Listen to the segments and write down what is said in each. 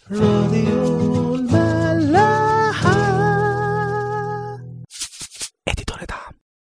راديو الملاحة اديتور دعم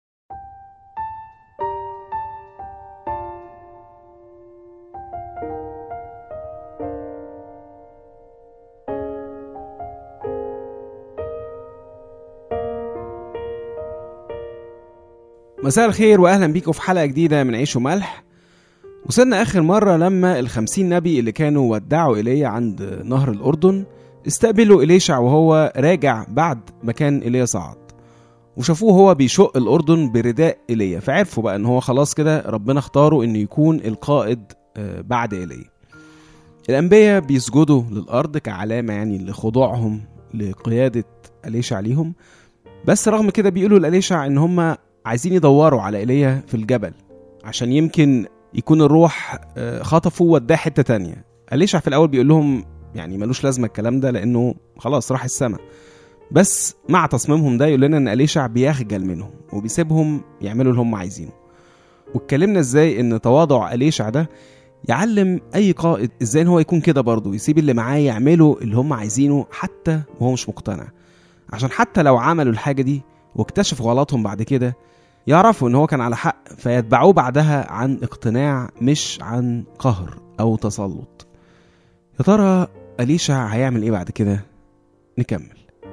مساء الخير واهلا بيكم في حلقه جديده من عيش وملح وصلنا اخر مره لما الخمسين نبي اللي كانوا ودعوا ايليا عند نهر الاردن استقبلوا إليشع وهو راجع بعد ما كان ايليا صعد وشافوه هو بيشق الاردن برداء ايليا فعرفوا بقى ان هو خلاص كده ربنا اختاره انه يكون القائد آه، بعد ايليا الانبياء بيسجدوا للارض كعلامه يعني لخضوعهم لقياده اليشع ليهم بس رغم كده بيقولوا لأليشع ان هم عايزين يدوروا على ايليا في الجبل عشان يمكن يكون الروح آه، خطفه وداه حته تانية أليشع في الاول بيقول لهم يعني ملوش لازمه الكلام ده لانه خلاص راح السما بس مع تصميمهم ده يقول لنا ان أليشع بيخجل منهم وبيسيبهم يعملوا اللي هم عايزينه واتكلمنا ازاي ان تواضع أليشع ده يعلم اي قائد ازاي ان هو يكون كده برضه يسيب اللي معاه يعملوا اللي هم عايزينه حتى وهو مش مقتنع عشان حتى لو عملوا الحاجه دي واكتشفوا غلطهم بعد كده يعرفوا ان هو كان على حق فيتبعوه بعدها عن اقتناع مش عن قهر او تسلط يا ترى أليشع هيعمل ايه بعد كده نكمل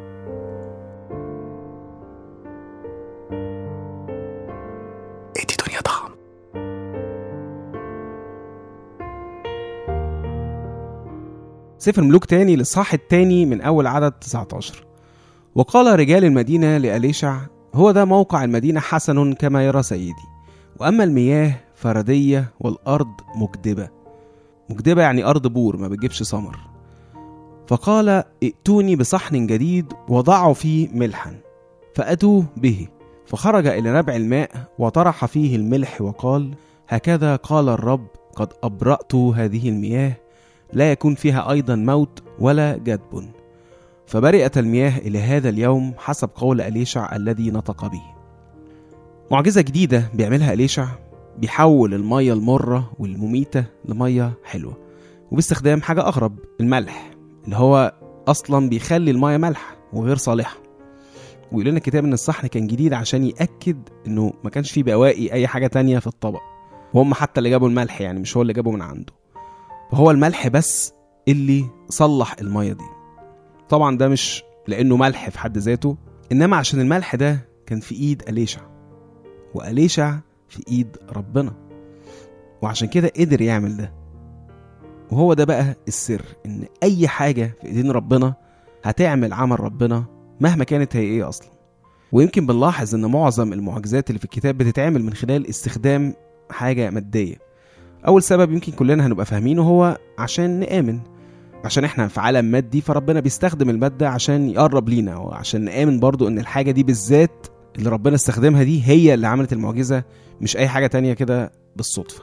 ادي دنيا طعم سفر ملوك تاني للصح التاني من أول عدد 19 وقال رجال المدينة لأليشع هو ده موقع المدينة حسن كما يرى سيدي وأما المياه فردية والأرض مجدبة مجدبة يعني أرض بور ما بتجيبش ثمر فقال ائتوني بصحن جديد وضعوا فيه ملحا فأتوا به فخرج إلى نبع الماء وطرح فيه الملح وقال هكذا قال الرب قد أبرأت هذه المياه لا يكون فيها أيضا موت ولا جدب فبرئت المياه إلى هذا اليوم حسب قول أليشع الذي نطق به معجزة جديدة بيعملها أليشع بيحول المية المرة والمميتة لمية حلوة وباستخدام حاجة أغرب الملح اللي هو أصلا بيخلي المية ملح وغير صالحة ويقول لنا الكتاب إن الصحن كان جديد عشان يأكد إنه ما كانش فيه بواقي أي حاجة تانية في الطبق وهم حتى اللي جابوا الملح يعني مش هو اللي جابه من عنده فهو الملح بس اللي صلح المية دي طبعا ده مش لانه ملح في حد ذاته انما عشان الملح ده كان في ايد اليشع واليشع في ايد ربنا وعشان كده قدر يعمل ده وهو ده بقى السر ان اي حاجه في ايدين ربنا هتعمل عمل ربنا مهما كانت هي ايه اصلا ويمكن بنلاحظ ان معظم المعجزات اللي في الكتاب بتتعمل من خلال استخدام حاجه ماديه اول سبب يمكن كلنا هنبقى فاهمينه هو عشان نامن عشان احنا في عالم مادي فربنا بيستخدم المادة عشان يقرب لينا وعشان نآمن برضو ان الحاجة دي بالذات اللي ربنا استخدمها دي هي اللي عملت المعجزة مش اي حاجة تانية كده بالصدفة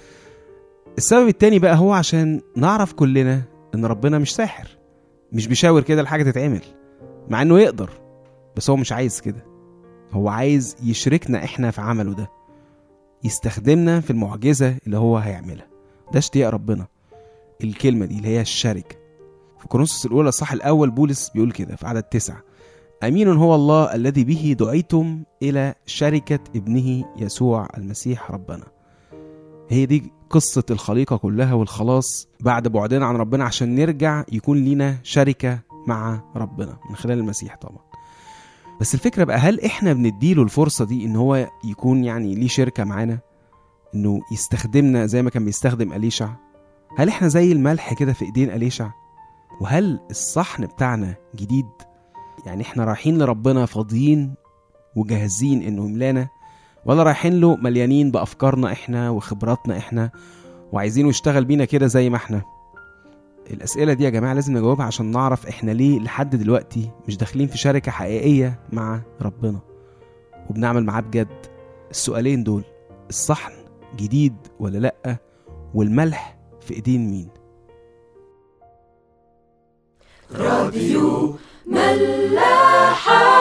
السبب التاني بقى هو عشان نعرف كلنا ان ربنا مش ساحر مش بيشاور كده الحاجة تتعمل مع انه يقدر بس هو مش عايز كده هو عايز يشركنا احنا في عمله ده يستخدمنا في المعجزة اللي هو هيعملها ده اشتياق ربنا الكلمة دي اللي هي الشركة في كورنثوس الأولى الصح الأول بولس بيقول كده في عدد تسعة أمين هو الله الذي به دعيتم إلى شركة ابنه يسوع المسيح ربنا هي دي قصة الخليقة كلها والخلاص بعد بعدنا عن ربنا عشان نرجع يكون لينا شركة مع ربنا من خلال المسيح طبعا بس الفكرة بقى هل احنا بنديله الفرصة دي ان هو يكون يعني ليه شركة معانا انه يستخدمنا زي ما كان بيستخدم أليشع هل احنا زي الملح كده في ايدين أليشع وهل الصحن بتاعنا جديد يعني احنا رايحين لربنا فاضيين وجاهزين انه يملانا ولا رايحين له مليانين بافكارنا احنا وخبراتنا احنا وعايزينه يشتغل بينا كده زي ما احنا الاسئله دي يا جماعه لازم نجاوبها عشان نعرف احنا ليه لحد دلوقتي مش داخلين في شركه حقيقيه مع ربنا وبنعمل معاه بجد السؤالين دول الصحن جديد ولا لا والملح في ايدين مين راديو ملاحة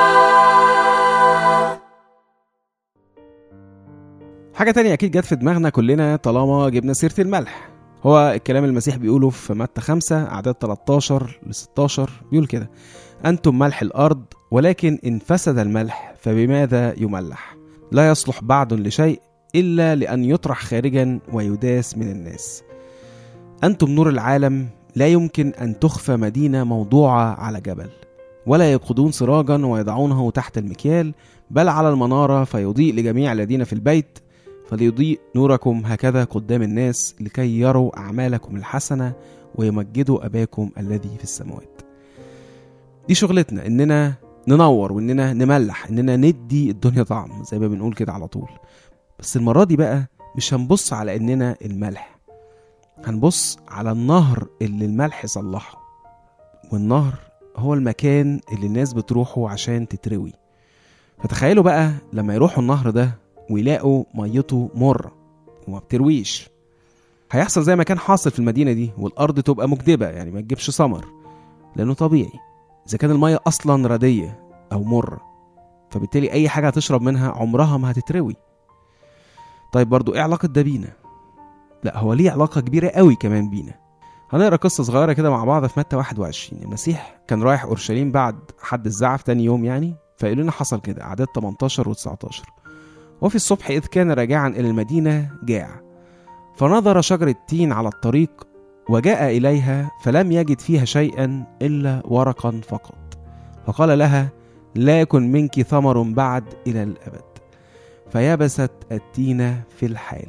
حاجة تانية أكيد جت في دماغنا كلنا طالما جبنا سيرة الملح هو الكلام المسيح بيقوله في متى 5 أعداد 13 ل 16 بيقول كده أنتم ملح الأرض ولكن إن فسد الملح فبماذا يملح لا يصلح بعد لشيء إلا لأن يطرح خارجا ويداس من الناس أنتم نور العالم لا يمكن أن تخفى مدينة موضوعة على جبل ولا يقودون سراجا ويضعونه تحت المكيال بل على المنارة فيضيء لجميع الذين في البيت فليضيء نوركم هكذا قدام الناس لكي يروا أعمالكم الحسنة ويمجدوا أباكم الذي في السماوات دي شغلتنا إننا ننور وإننا نملح إننا ندي الدنيا طعم زي ما بنقول كده على طول بس المرة دي بقى مش هنبص على إننا الملح هنبص على النهر اللي الملح صلحه والنهر هو المكان اللي الناس بتروحه عشان تتروي فتخيلوا بقى لما يروحوا النهر ده ويلاقوا ميته مرة وما بترويش هيحصل زي ما كان حاصل في المدينة دي والأرض تبقى مكدبة يعني ما تجيبش ثمر لأنه طبيعي إذا كان المية أصلا ردية أو مرة فبالتالي أي حاجة هتشرب منها عمرها ما هتتروي طيب برضو إيه علاقة ده بينا؟ لا هو ليه علاقة كبيرة قوي كمان بينا هنقرا قصة صغيرة كده مع بعض في متى 21 المسيح كان رايح أورشليم بعد حد الزعف تاني يوم يعني فيقول لنا حصل كده أعداد 18 و 19 وفي الصبح إذ كان راجعا إلى المدينة جاع فنظر شجرة تين على الطريق وجاء إليها فلم يجد فيها شيئا إلا ورقا فقط فقال لها لا يكن منك ثمر بعد إلى الأبد فيبست التينة في الحال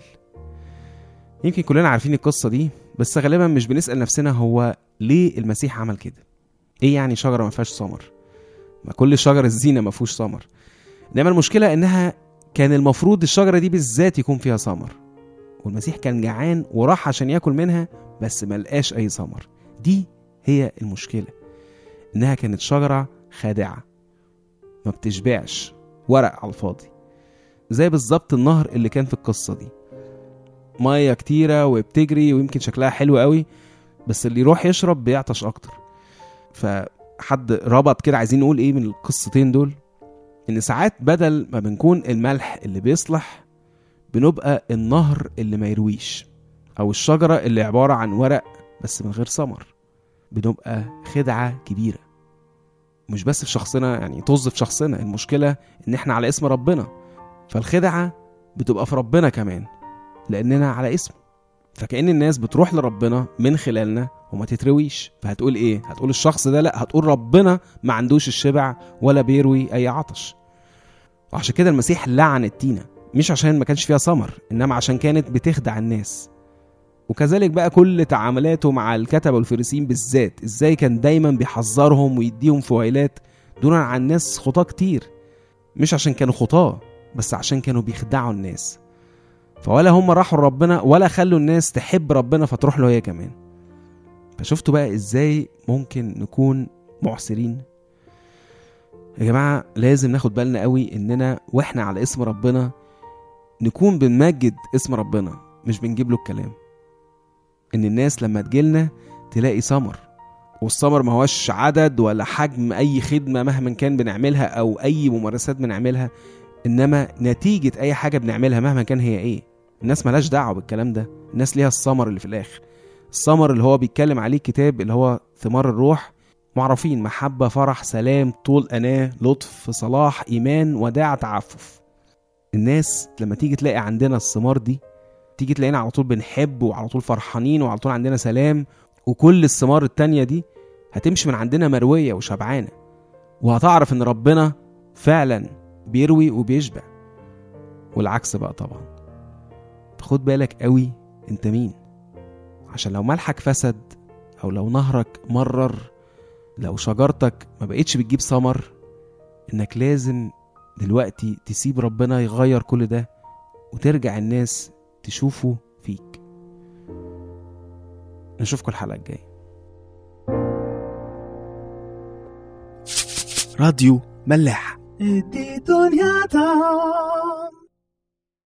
يمكن كلنا عارفين القصة دي بس غالبا مش بنسأل نفسنا هو ليه المسيح عمل كده ايه يعني شجرة ما فيهاش ثمر ما كل شجر الزينة ما فيهوش ثمر انما المشكلة انها كان المفروض الشجرة دي بالذات يكون فيها ثمر والمسيح كان جعان وراح عشان ياكل منها بس ما لقاش اي ثمر دي هي المشكلة انها كانت شجرة خادعة ما بتشبعش ورق على الفاضي زي بالظبط النهر اللي كان في القصة دي مية كتيرة وبتجري ويمكن شكلها حلو قوي بس اللي يروح يشرب بيعطش اكتر فحد ربط كده عايزين نقول ايه من القصتين دول ان ساعات بدل ما بنكون الملح اللي بيصلح بنبقى النهر اللي ما يرويش او الشجرة اللي عبارة عن ورق بس من غير ثمر بنبقى خدعة كبيرة مش بس في شخصنا يعني طز في شخصنا المشكلة ان احنا على اسم ربنا فالخدعة بتبقى في ربنا كمان لاننا على اسمه فكأن الناس بتروح لربنا من خلالنا وما تترويش فهتقول ايه هتقول الشخص ده لا هتقول ربنا ما عندوش الشبع ولا بيروي اي عطش وعشان كده المسيح لعن التينة مش عشان ما كانش فيها ثمر انما عشان كانت بتخدع الناس وكذلك بقى كل تعاملاته مع الكتبة والفريسين بالذات ازاي كان دايما بيحذرهم ويديهم فويلات دونا عن ناس خطاة كتير مش عشان كانوا خطاة بس عشان كانوا بيخدعوا الناس فولا هم راحوا لربنا ولا خلوا الناس تحب ربنا فتروح له هي كمان فشفتوا بقى ازاي ممكن نكون معسرين يا جماعة لازم ناخد بالنا قوي اننا واحنا على اسم ربنا نكون بنمجد اسم ربنا مش بنجيب له الكلام ان الناس لما تجيلنا تلاقي ثمر والثمر ما هوش عدد ولا حجم اي خدمة مهما كان بنعملها او اي ممارسات بنعملها انما نتيجة اي حاجة بنعملها مهما كان هي ايه الناس ملاش دعوة بالكلام ده الناس ليها الثمر اللي في الاخر الثمر اللي هو بيتكلم عليه الكتاب اللي هو ثمار الروح معروفين محبة فرح سلام طول أناة لطف صلاح إيمان وداع تعفف الناس لما تيجي تلاقي عندنا الثمار دي تيجي تلاقينا على طول بنحب وعلى طول فرحانين وعلى طول عندنا سلام وكل الثمار التانية دي هتمشي من عندنا مروية وشبعانة وهتعرف إن ربنا فعلا بيروي وبيشبع والعكس بقى طبعا خد بالك قوي انت مين عشان لو ملحك فسد او لو نهرك مرر لو شجرتك ما بقتش بتجيب ثمر انك لازم دلوقتي تسيب ربنا يغير كل ده وترجع الناس تشوفه فيك نشوفكم الحلقة الجاية راديو ملاح ادي دنيا طعم